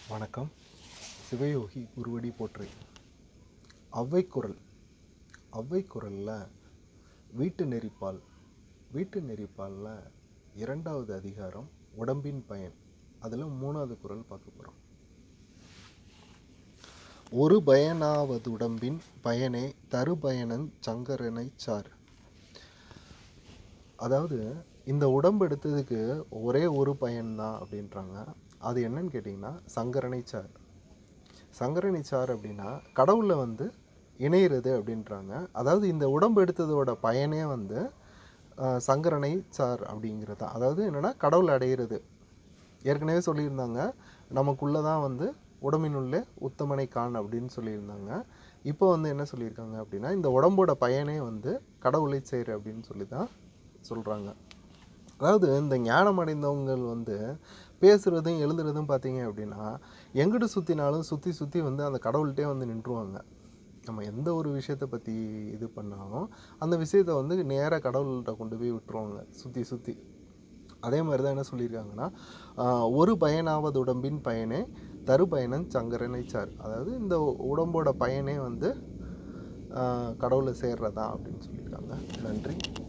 வணக்கம் சிவயோகி குருவடி போற்றி ஔவைக்குறள் ஔவைக்குறளில் வீட்டு நெறிப்பால் வீட்டு நெறிப்பாலில் இரண்டாவது அதிகாரம் உடம்பின் பயன் அதில் மூணாவது குறள் பார்க்க போகிறோம் ஒரு பயனாவது உடம்பின் பயனே தருபயனன் சங்கரனை சார் அதாவது இந்த உடம்பு எடுத்ததுக்கு ஒரே ஒரு பயன்தான் அப்படின்றாங்க அது என்னன்னு கேட்டிங்கன்னா சங்கரனைச்சார் சங்கரனைச்சார் அப்படின்னா கடவுளில் வந்து இணையிறது அப்படின்றாங்க அதாவது இந்த உடம்பு எடுத்ததோட பயனே வந்து ஆஹ், சங்கரனை சார் அப்படிங்கிறது தான் அதாவது என்னென்னா கடவுள் அடையிறது ஏற்கனவே சொல்லியிருந்தாங்க நமக்குள்ளே தான் வந்து உடம்பினுள்ளே உத்தமனை காண் அப்படின்னு சொல்லியிருந்தாங்க இப்போ வந்து என்ன சொல்லியிருக்காங்க அப்படின்னா இந்த உடம்போட பயனே வந்து கடவுளை சேரு அப்படின்னு சொல்லி தான் சொல்கிறாங்க அதாவது இந்த ஞானம் அடைந்தவங்கள் வந்து பேசுகிறதும் எழுதுறதும் பார்த்தீங்க அப்படின்னா எங்கிட்டு சுற்றினாலும் சுற்றி சுற்றி வந்து அந்த கடவுள்கிட்டே வந்து நின்றுவாங்க நம்ம எந்த ஒரு விஷயத்தை பற்றி இது பண்ணாலும் அந்த விஷயத்தை வந்து நேராக கடவுள்கிட்ட கொண்டு போய் விட்டுருவாங்க சுற்றி சுற்றி அதே மாதிரி தான் என்ன சொல்லியிருக்காங்கன்னா ஆஹ், ஒரு பயனாவது உடம்பின் பயனே தருபயனன் சங்கரனை சார் அதாவது இந்த உடம்போட பயனே வந்து ஆஹ், கடவுளை சேர்றதா அப்படின்னு சொல்லியிருக்காங்க நன்றி